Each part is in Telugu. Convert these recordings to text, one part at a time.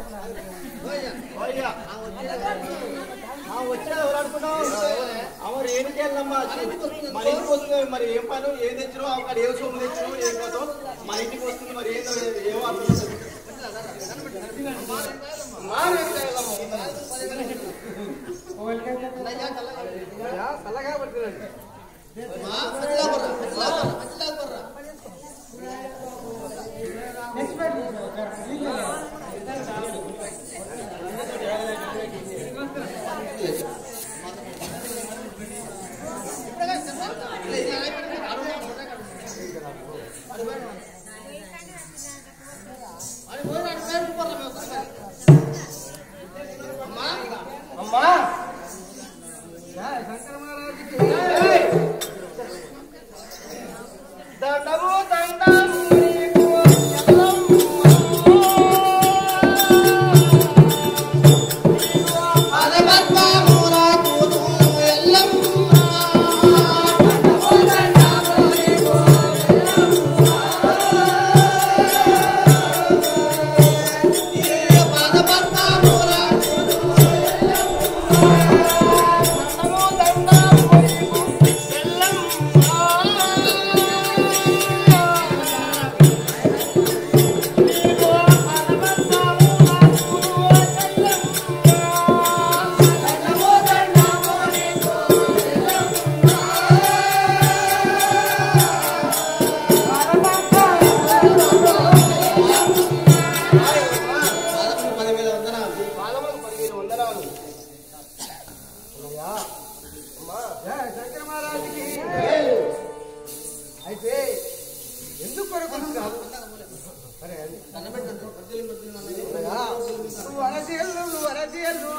వచ్చిన ఎవరు అనుకున్నావు అవరు ఏమిటి వెళ్ళమ్మా మన ఇంటికి వస్తుంది మరి ఏం పని ఏం తెచ్చినావు అక్కడ ఏ సొమ్ము తెచ్చినావు ఏం కాదు మన ఇంటికి వస్తుంది మరి ఏదో ఏమో అర్థం చల్లగా పడుతున్నాడు అమ్మా దండము దండము నీకు పదివేల వందనాలు పాలమని పదివేల వందనాలు అమ్మయ్యా. అమ్మా. శంకర మహారాజుకి అయితే ఎందుకు కొనుక్కున్నావు సరే అది. అమ్మయ్యా. వరదేళ్ళు వరదేళ్ళు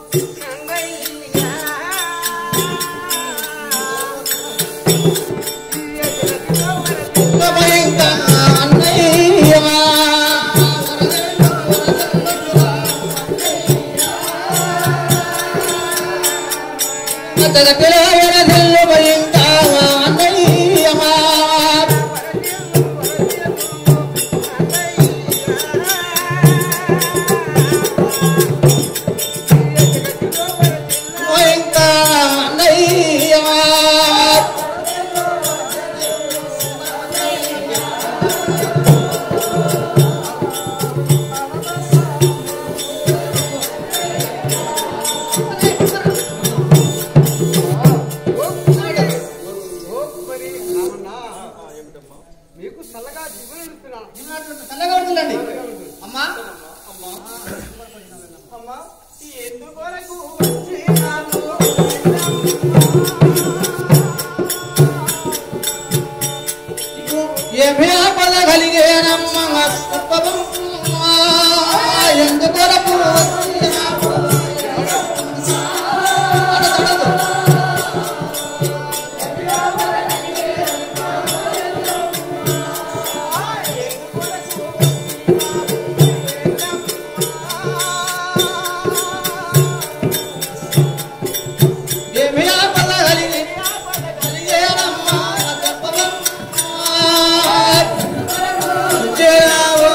మీకు చల్లగా జీవనం చల్లగా ఉంటుందండి అమ్మా అమ్మా ఎందుకొరకు వచ్చినాను ఏమి ఆపద కలిగేనమ్మ ఎందుకొరకు వచ్చినావు? అడగడదు. ఏమి ఆపద కలిగి కలిగేనమ్మ చేరావు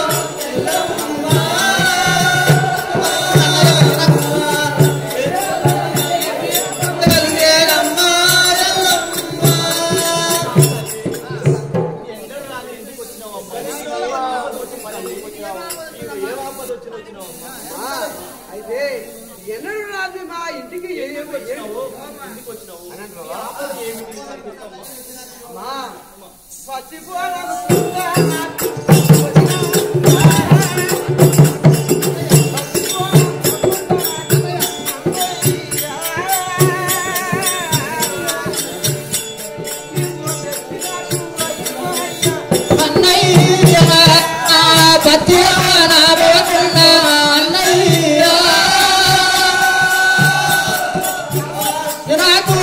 అయితే ఎన్నడూ రాదు మా ఇంటికి ఏమో అమ్మా పచ్చిపోరా అన్నయ్య పత్య నా పోతున్న అన్నయ్య నాకు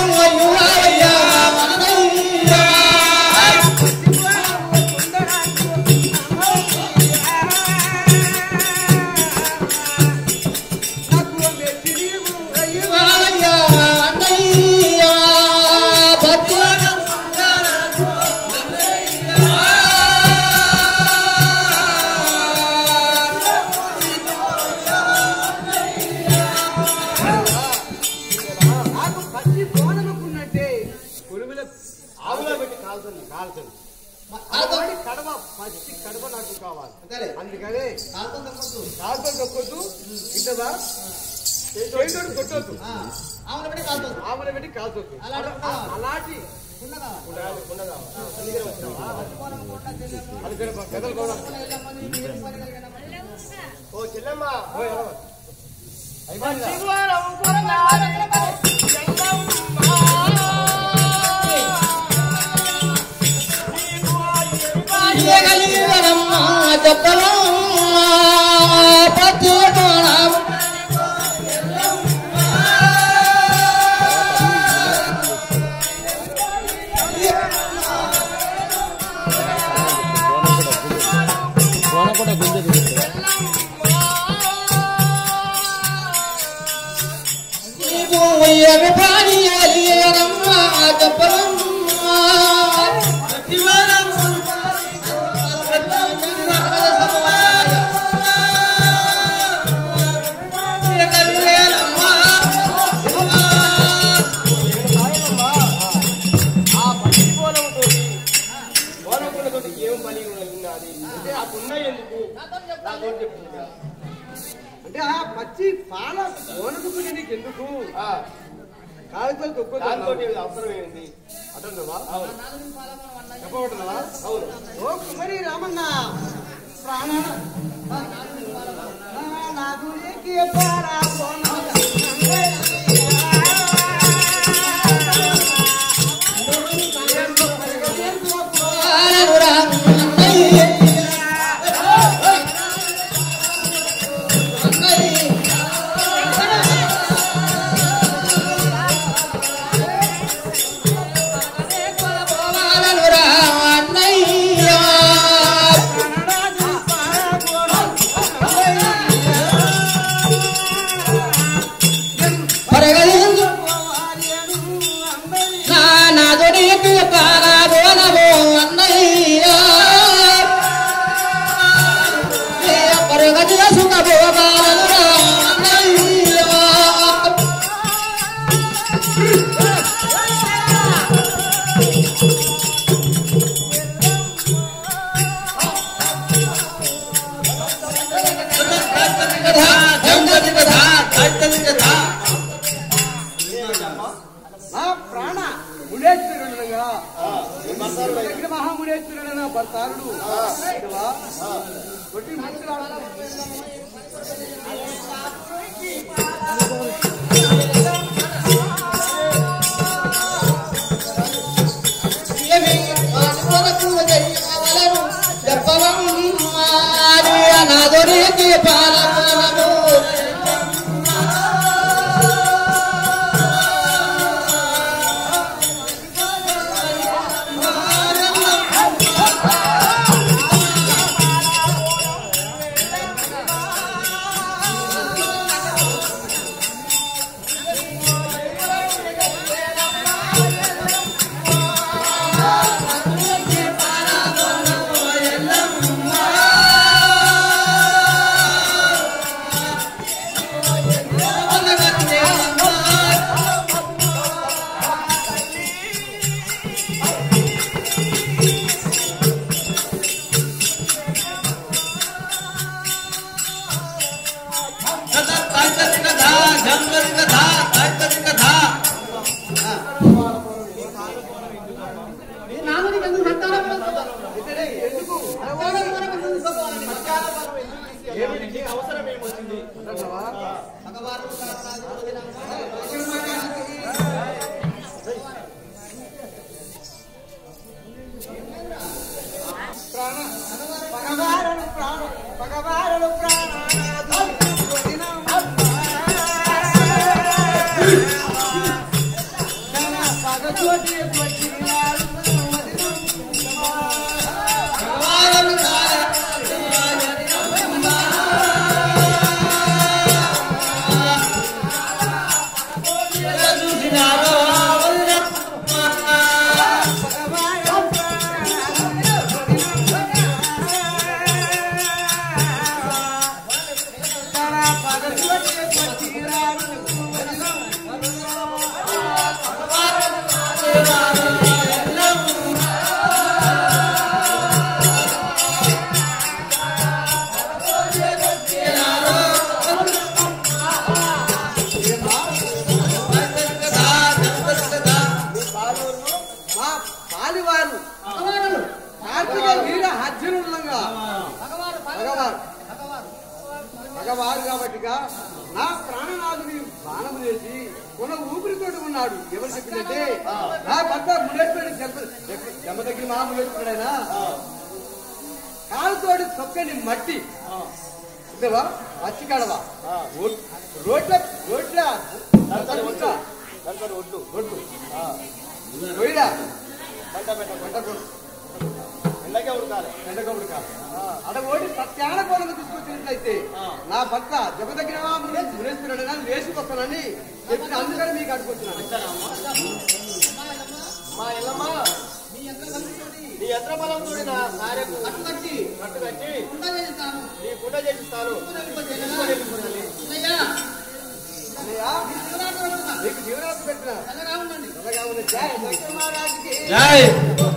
అయ్యా అన్నయ్య కాలుతుంది కాలుతో అలాంటి కడవ పచ్చి కడవ నాకు కావాలి అంతేలే. అందుకని కాలుతో తప్పొద్దు. కాలుతో తొక్కొద్దు ఇంటదా చేతుడు కొట్టొద్దు ఆ, ఆమెను పెట్టి కాలుతో. ఆమెల పెట్టి కాల్చొద్దు అలాంటి అలా- అలాంటి కుండ కావాలి. ఉండాలి, ఉండదా? అందుకని వచ్చినావా? అందుకని మా పెద్దలు కూడా వెళ్ళమని మీరు పని కలిగిన ఓ చెల్లెమ్మ ఓ ఎడవ. కలిగనమ్మ చెప్పలమ్మ పతి కోణం నీకు ఉయ్యగ ప్రాణి కలిగనమ్మ చెప్పలమ్మ ఆ పచ్చి పోలంతో పోలంతో ఏం పని ఉన్నది అంటే ఆ పున్న ఎందుకు నాతో చెప్తుందా అంటే ఆ పచ్చి పాల ఓనకుని నీకు ఎందుకు కాలుతో తొక్కు దాంతో అవసరం ఏంది అటుండవా అవును చెప్పబడుతుందా అవును ఓ కుమరి రామన్న ప్రాణ నాకు నీకే పారా ఆ ప్రాణ ముడేశ్వరుడుగా దగ్గర మహాముడేశ్వరుడైన భర్తారుడు ఇదివా? కొట్టి ముక్కులాడు. నాదొరికి పాలము ఏమిటి అవసరం ఏమొచ్చింది అంటావా? పగవారలు ప్రాణ పగవారలు ప్రాణనాథు కొట్టిన తన పగతోటి కొట్టినాడు తన పగతోటి కొట్టినాడు ఆ మగవాడు కాబట్టిగా నా ప్రాణనాథుని బాణము చేసి కొన ఊపిరితోటి ఉన్నాడు ఎవరు చెప్పిందంటే నా భర్త మునేశ్వరుడు జమ దగ్గర మహా మునేశ్వరుడైనా కాలుతోటి తొక్కని మట్టి ఇదేవా పచ్చి కడవా రోడ్ల రోడ్ల నడకని రోడ్ల నడకని ఒడ్డు రోడ్లు రోయిడా పంట పెట్ట పంట కొడు ఎండకే ఉడకాలి ఎండకప్పుడు కాదు అక్కడ ఓడి సత్యాన కోలను తీసుకొచ్చినట్లయితే నా భర్త జగదగ్గిన మునేశ్వరుడైనా లేచిపోతానని చెప్పిన అందుకని మీకు అడుగుతున్నాను మా ఇల్లమ్మ నీ యంత్ర బలంతో నా భార్యకు అటు కట్టి కట్టు కట్టి కుండ చేస్తాను నీ గుడ్డ చేపిస్తాను తీసుకొని అయ్యా అన్నయ్య, శివరాత్రి వస్తున్నా. నీకు జీవనాథ్ పెట్టిన చల్లగా ఉండండి అలాగా ఉన్న జయ దక్షిణ మహారాజుకి జై